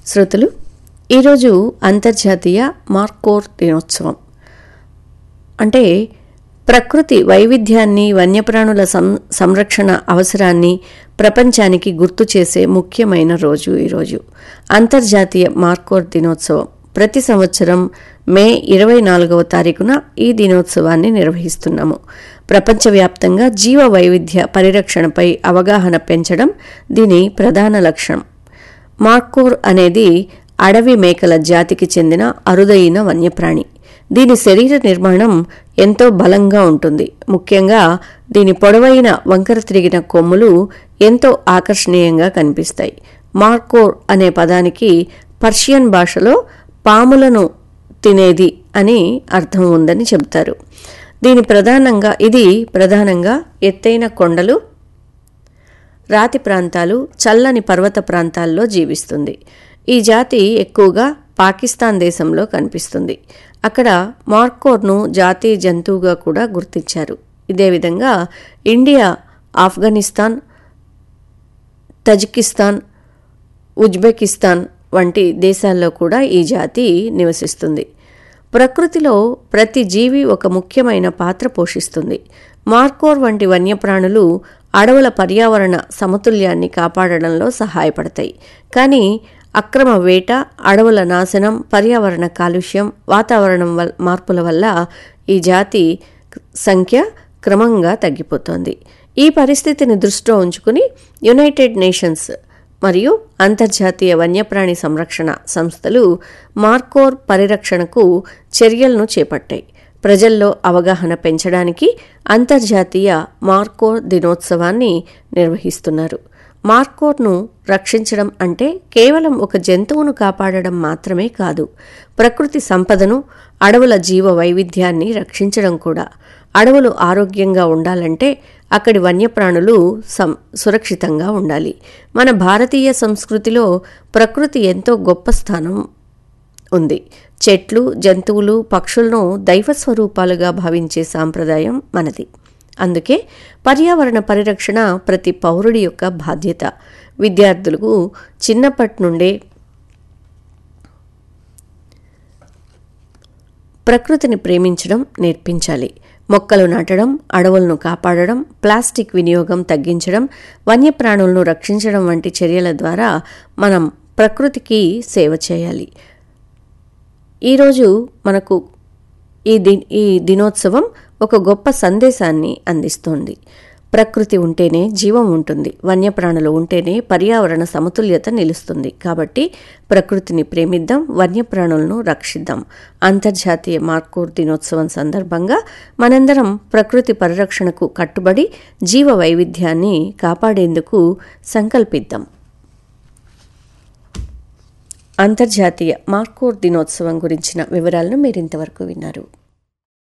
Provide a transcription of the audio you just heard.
శ్రోతలు ఈరోజు అంతర్జాతీయ మార్కోర్ దినోత్సవం అంటే ప్రకృతి వైవిధ్యాన్ని వన్యప్రాణుల సం సంరక్షణ అవసరాన్ని ప్రపంచానికి గుర్తు చేసే ముఖ్యమైన రోజు ఈరోజు అంతర్జాతీయ మార్కోర్ దినోత్సవం ప్రతి సంవత్సరం మే ఇరవై నాలుగవ తారీఖున ఈ దినోత్సవాన్ని నిర్వహిస్తున్నాము ప్రపంచవ్యాప్తంగా జీవ వైవిధ్య పరిరక్షణపై అవగాహన పెంచడం దీని ప్రధాన లక్ష్యం మార్కోర్ అనేది అడవి మేకల జాతికి చెందిన అరుదైన వన్యప్రాణి దీని శరీర నిర్మాణం ఎంతో బలంగా ఉంటుంది ముఖ్యంగా దీని పొడవైన వంకర తిరిగిన కొమ్ములు ఎంతో ఆకర్షణీయంగా కనిపిస్తాయి మార్కోర్ అనే పదానికి పర్షియన్ భాషలో పాములను తినేది అని అర్థం ఉందని చెబుతారు దీని ప్రధానంగా ఇది ప్రధానంగా ఎత్తైన కొండలు రాతి ప్రాంతాలు చల్లని పర్వత ప్రాంతాల్లో జీవిస్తుంది ఈ జాతి ఎక్కువగా పాకిస్తాన్ దేశంలో కనిపిస్తుంది అక్కడ మార్కోర్ను జాతీయ జంతువుగా కూడా గుర్తించారు ఇదే విధంగా ఇండియా ఆఫ్ఘనిస్తాన్ తజికిస్తాన్ ఉజ్బెకిస్తాన్ వంటి దేశాల్లో కూడా ఈ జాతి నివసిస్తుంది ప్రకృతిలో ప్రతి జీవి ఒక ముఖ్యమైన పాత్ర పోషిస్తుంది మార్కోర్ వంటి వన్యప్రాణులు అడవుల పర్యావరణ సమతుల్యాన్ని కాపాడడంలో సహాయపడతాయి కానీ అక్రమ వేట అడవుల నాశనం పర్యావరణ కాలుష్యం వాతావరణం వల్ మార్పుల వల్ల ఈ జాతి సంఖ్య క్రమంగా తగ్గిపోతోంది ఈ పరిస్థితిని దృష్టిలో ఉంచుకుని యునైటెడ్ నేషన్స్ మరియు అంతర్జాతీయ వన్యప్రాణి సంరక్షణ సంస్థలు మార్కోర్ పరిరక్షణకు చర్యలను చేపట్టాయి ప్రజల్లో అవగాహన పెంచడానికి అంతర్జాతీయ మార్కోర్ దినోత్సవాన్ని నిర్వహిస్తున్నారు మార్కోర్ను రక్షించడం అంటే కేవలం ఒక జంతువును కాపాడడం మాత్రమే కాదు ప్రకృతి సంపదను అడవుల జీవ వైవిధ్యాన్ని రక్షించడం కూడా అడవులు ఆరోగ్యంగా ఉండాలంటే అక్కడి వన్యప్రాణులు సం సురక్షితంగా ఉండాలి మన భారతీయ సంస్కృతిలో ప్రకృతి ఎంతో గొప్ప స్థానం ఉంది చెట్లు జంతువులు పక్షులను దైవ స్వరూపాలుగా భావించే సాంప్రదాయం మనది అందుకే పర్యావరణ పరిరక్షణ ప్రతి పౌరుడి యొక్క బాధ్యత విద్యార్థులకు చిన్నప్పటి నుండే ప్రకృతిని ప్రేమించడం నేర్పించాలి మొక్కలు నాటడం అడవులను కాపాడడం ప్లాస్టిక్ వినియోగం తగ్గించడం వన్యప్రాణులను రక్షించడం వంటి చర్యల ద్వారా మనం ప్రకృతికి సేవ చేయాలి ఈరోజు మనకు ఈ ది ఈ దినోత్సవం ఒక గొప్ప సందేశాన్ని అందిస్తోంది ప్రకృతి ఉంటేనే జీవం ఉంటుంది వన్యప్రాణులు ఉంటేనే పర్యావరణ సమతుల్యత నిలుస్తుంది కాబట్టి ప్రకృతిని ప్రేమిద్దాం వన్యప్రాణులను రక్షిద్దాం అంతర్జాతీయ మార్కోర్ దినోత్సవం సందర్భంగా మనందరం ప్రకృతి పరిరక్షణకు కట్టుబడి జీవ వైవిధ్యాన్ని కాపాడేందుకు సంకల్పిద్దాం అంతర్జాతీయ మార్కోర్ దినోత్సవం గురించిన వివరాలను మీరింతవరకు విన్నారు